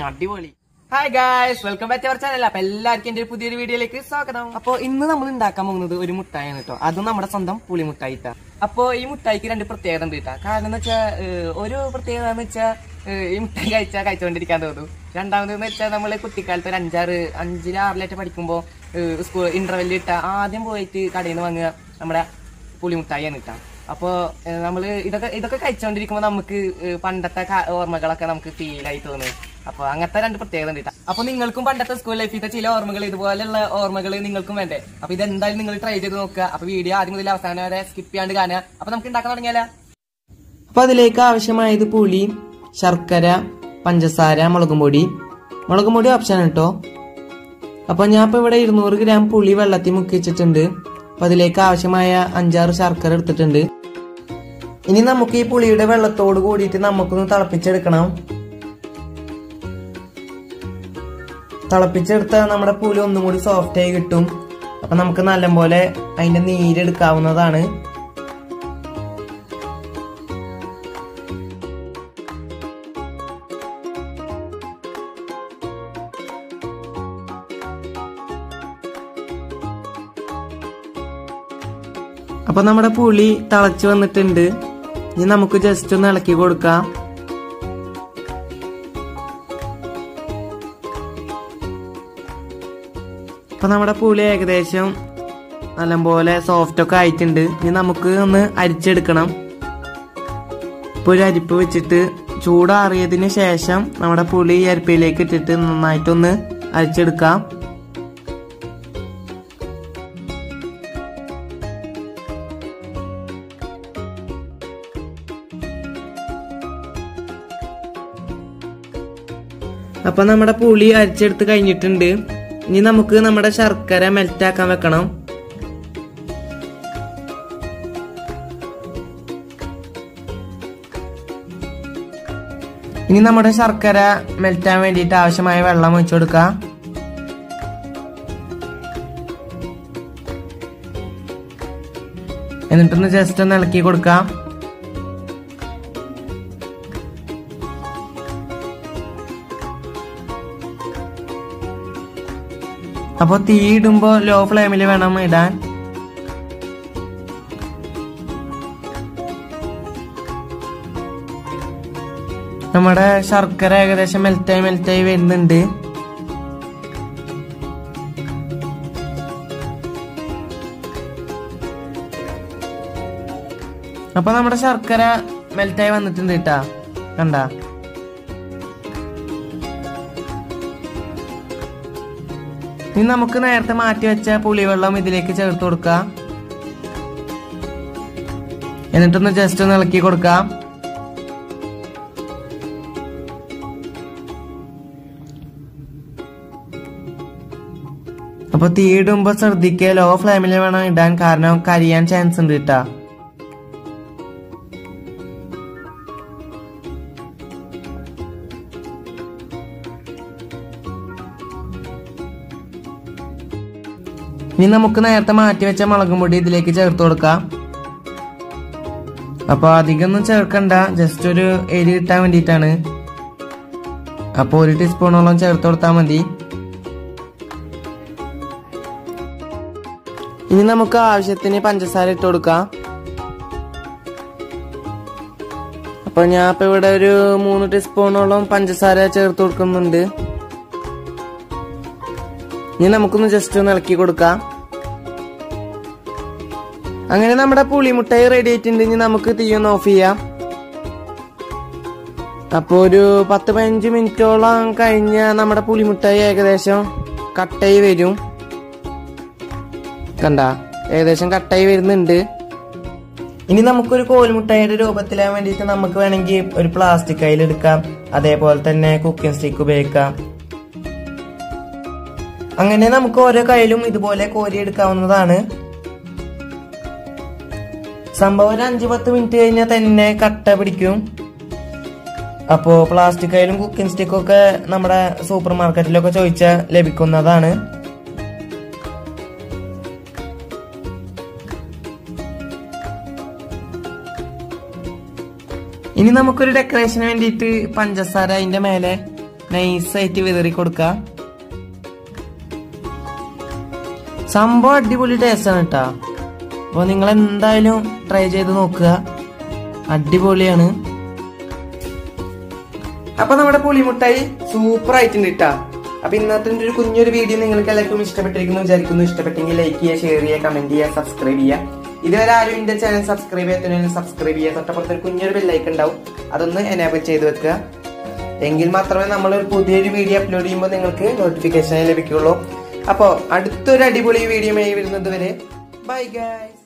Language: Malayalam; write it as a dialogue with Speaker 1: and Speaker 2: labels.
Speaker 1: അടിപൊളി hi guys welcome back our channel അപ്പൊ എല്ലാവർക്കും എന്റെ ഒരു പുതിയൊരു വീഡിയോയിലേക്ക് സ്വാഗതം അപ്പൊ ഇന്ന് നമ്മൾ ഉണ്ടാക്കാൻ പോകുന്നത് ഒരു മുട്ടായാണ് കേട്ടോ അതും നമ്മുടെ സ്വന്തം പുളി മുട്ടായി ഇട്ടാ അപ്പൊ ഈ മുട്ടായിക്ക് രണ്ട് പ്രത്യേകത ഉണ്ട് കേട്ടോ കാരണം എന്ന് വെച്ചാൽ ഒരു പ്രത്യേകത എന്ന് വെച്ചാൽ ഈ മുട്ടായി കഴിച്ചാൽ കഴിച്ചുകൊണ്ടിരിക്കാൻ തോന്നും രണ്ടാമതെന്ന് വെച്ചാൽ നമ്മൾ കുട്ടിക്കാലത്ത് ഒരു അഞ്ചാറ് അഞ്ചില് ആറിലായിട്ട് പഠിക്കുമ്പോൾ സ്കൂൾ ഇന്റർവെല്ലിൽ ഇട്ട ആദ്യം പോയിട്ട് കടയിൽ നിന്ന് വാങ്ങുക നമ്മുടെ പുളിമുട്ടായിയാണ് കിട്ടാം അപ്പോൾ നമ്മൾ ഇതൊക്കെ ഇതൊക്കെ കഴിച്ചുകൊണ്ടിരിക്കുമ്പോൾ നമുക്ക് ഏഹ്, പണ്ടത്തെ കാ- ഓർമ്മകളൊക്കെ നമുക്ക് ഫീൽ ആയി തോന്നും അപ്പോൾ അങ്ങനത്തെ രണ്ട് പ്രത്യേകത ഉണ്ട് ട്ടോ. അപ്പോൾ നിങ്ങൾക്കും പണ്ടത്തെ സ്കൂൾ ലൈഫിലത്തെ ചില ഓർമ്മകൾ ഇതുപോലെയുള്ള ഓർമ്മകൾ നിങ്ങൾക്കും വേണ്ടേ അപ്പോൾ ഇതെന്തായാലും നിങ്ങൾ ട്രൈ ചെയ്ത് നോക്കുക അപ്പോൾ വീഡിയോ ആദ്യം മുതൽ അവസാനം വരെ സ്കിപ്പ് ചെയ്യാണ്ട് കാണുക അപ്പോൾ നമുക്ക് ഉണ്ടാക്കാൻ തുടങ്ങിയാലോ അപ്പോൾ അതിലേക്ക് ആവശ്യമായത് പുളി ശർക്കര പഞ്ചസാര മുളകും പൊടി മുളകും പൊടി ഓപ്ഷൻ കേട്ടോ അപ്പൊ ഞാൻ ഇപ്പൊ ഇവിടെ ഇരുന്നൂറ് ഗ്രാം പുളി വെള്ളത്തിൽ മുക്കി വെച്ചിട്ടുണ്ട് അപ്പൊ അതിലേക്ക് ആവശ്യമായ അഞ്ചാറ് ശർക്കര എടുത്തിട്ടുണ്ട് ഇനി നമുക്ക് ഈ പുളിയുടെ വെള്ളത്തോട് കൂടിയിട്ട് നമുക്കൊന്ന് തിളപ്പിച്ചെടുക്കണം തിളപ്പിച്ചെടുത്ത നമ്മുടെ പുളി ഒന്നും കൂടി സോഫ്റ്റ് ആയി കിട്ടും അപ്പൊ നമുക്ക് നല്ലപോലെ അതിന്റെ നീരെടുക്കാവുന്നതാണ് അപ്പൊ നമ്മുടെ പുളി തിളച്ച് വന്നിട്ടുണ്ട് ഇനി നമുക്ക് ജസ്റ്റ് ഒന്ന് ഇളക്കി കൊടുക്കാം അപ്പൊ നമ്മുടെ പുളി ഏകദേശം നല്ലപോലെ സോഫ്റ്റ് ഒക്കെ ആയിട്ടുണ്ട് ഇനി നമുക്ക് ഒന്ന് അരിച്ചെടുക്കണം ഇപ്പൊ ഒരു അരിപ്പ് വെച്ചിട്ട് ചൂടാറിയതിന് ശേഷം നമ്മുടെ പുളി ഈ അരിപ്പയിലേക്ക് ഇട്ടിട്ട് നന്നായിട്ടൊന്ന് അരിച്ചെടുക്കാം അപ്പൊ നമ്മുടെ പുളി അരിച്ചെടുത്ത് കഴിഞ്ഞിട്ടുണ്ട് ഇനി നമുക്ക് നമ്മുടെ ശർക്കര മെൽറ്റ് ആക്കാൻ വെക്കണം ഇനി നമ്മുടെ ശർക്കര മെൽറ്റാൻ വേണ്ടിയിട്ട് ആവശ്യമായ വെള്ളം ഒഴിച്ചു കൊടുക്കാം എന്നിട്ടൊന്ന് ജസ്റ്റ് ഒന്ന് ഇളക്കി കൊടുക്കാം അപ്പൊ തീ ഇടുമ്പോ ലോ ഫ്ലെയിമിൽ വേണം ഇടാൻ നമ്മുടെ ശർക്കര ഏകദേശം മെൽറ്റായി മെൽറ്റായി വരുന്നുണ്ട് അപ്പൊ നമ്മുടെ ശർക്കര മെൽറ്റായി വന്നിട്ടുണ്ട് കേട്ടാ കണ്ട ഇനി നമുക്ക് നേരത്തെ മാറ്റി വെച്ച പുളിവെള്ളം ഇതിലേക്ക് ചേർത്ത് കൊടുക്കാം എന്നിട്ടൊന്ന് ജസ്റ്റ് ഒന്ന് ഇളക്കി കൊടുക്കാം അപ്പൊ തീ ഇടുമ്പോ ശ്രദ്ധിക്കുക ലോ ഫ്ലെയിമിൽ വേണം ഇടാൻ കാരണം കരിയാൻ ചാൻസ് ഉണ്ട് കേട്ടാ ഇനി നമുക്ക് നേരത്തെ മാറ്റി വെച്ച മുളകും പൊടി ഇതിലേക്ക് ചേർത്ത് കൊടുക്കാം അപ്പൊ അധികമൊന്നും ചേർക്കണ്ട ജസ്റ്റ് ഒരു എരി കിട്ടാൻ വേണ്ടിയിട്ടാണ് അപ്പൊ ഒരു ടീസ്പൂണോളം ചേർത്ത് കൊടുത്താൽ മതി ഇനി നമുക്ക് ആവശ്യത്തിന് പഞ്ചസാര ഇട്ട് കൊടുക്കാം അപ്പൊ ഞാൻ ഇപ്പൊ ഇവിടെ ഒരു മൂന്ന് ടീസ്പൂണോളം പഞ്ചസാര ചേർത്ത് കൊടുക്കുന്നുണ്ട് ഇനി നമുക്കൊന്ന് ജസ്റ്റ് ഒന്ന് ഇളക്കി കൊടുക്കാം അങ്ങനെ നമ്മുടെ പുളിമുട്ടായി റെഡി ആയിട്ടുണ്ട് ഇനി നമുക്ക് തീ ഒന്ന് ഓഫ് ചെയ്യാം അപ്പൊ ഒരു പത്ത് പതിനഞ്ച് മിനിറ്റോളം കഴിഞ്ഞ നമ്മുടെ പുളിമുട്ടായി ഏകദേശം കട്ടായി വരും കണ്ട ഏകദേശം കട്ടായി വരുന്നുണ്ട് ഇനി നമുക്കൊരു കോൽമുട്ടായിയുടെ രൂപത്തിലാൻ വേണ്ടിയിട്ട് നമുക്ക് വേണമെങ്കിൽ ഒരു പ്ലാസ്റ്റിക് കയ്യിൽ എടുക്കാം അതേപോലെ തന്നെ കുക്കിംഗ് സ്റ്റിക്ക് ഉപയോഗിക്കാം അങ്ങനെ നമുക്ക് ഓരോ കയ്യിലും ഇതുപോലെ കോരിയെടുക്കാവുന്നതാണ് സംഭവം ഒരു അഞ്ചു പത്ത് മിനിറ്റ് കഴിഞ്ഞാൽ തന്നെ കട്ട പിടിക്കും അപ്പോ പ്ലാസ്റ്റിക് കയ്യിലും കുക്കിംഗ് സ്റ്റിക്കും ഒക്കെ നമ്മുടെ സൂപ്പർ മാർക്കറ്റിലൊക്കെ ചോദിച്ചാൽ ലഭിക്കുന്നതാണ് ഇനി നമുക്കൊരു ഡെക്കറേഷന് വേണ്ടിയിട്ട് പഞ്ചസാര അതിന്റെ മേലെ നൈസായിട്ട് വിതറി കൊടുക്ക സംഭവം അടിപൊളി ടേസ്റ്റ് ആണ് കേട്ടാ അപ്പൊ നിങ്ങൾ എന്തായാലും ട്രൈ ചെയ്ത് നോക്കുക അടിപൊളിയാണ് അപ്പൊ നമ്മുടെ പുളിമുട്ടായി സൂപ്പർ ആയിട്ടുണ്ട് കേട്ടാ അപ്പൊ ഇന്നത്തെ ഒരു കുഞ്ഞൊരു വീഡിയോ നിങ്ങൾക്ക് എല്ലാവർക്കും ഇഷ്ടപ്പെട്ടിരിക്കുന്നു വിചാരിക്കുന്നു ഇഷ്ടപ്പെട്ടെങ്കിൽ ലൈക്ക് ചെയ്യുക ഷെയർ ചെയ്യുക കമന്റ് ചെയ്യുക സബ്സ്ക്രൈബ് ചെയ്യുക ഇതുവരെ ആരും എന്റെ ചാനൽ സബ്സ്ക്രൈബ് ചെയ്യാത്തതിന് സബ്സ്ക്രൈബ് ചെയ്യുക തൊട്ടപ്പുറത്ത് ഒരു കുഞ്ഞൊരു ബെല്ലൈക്ക് ഉണ്ടാവും അതൊന്ന് എനേബിൾ ചെയ്ത് വെക്കുക എങ്കിൽ മാത്രമേ നമ്മൾ ഒരു പുതിയൊരു വീഡിയോ അപ്ലോഡ് ചെയ്യുമ്പോൾ നിങ്ങൾക്ക് നോട്ടിഫിക്കേഷൻ ലഭിക്കുകയുള്ളൂ അപ്പോൾ അടുത്തൊരു അടിപൊളി വീഡിയോ വരുന്നത് വരെ ബൈ ഗൈസ്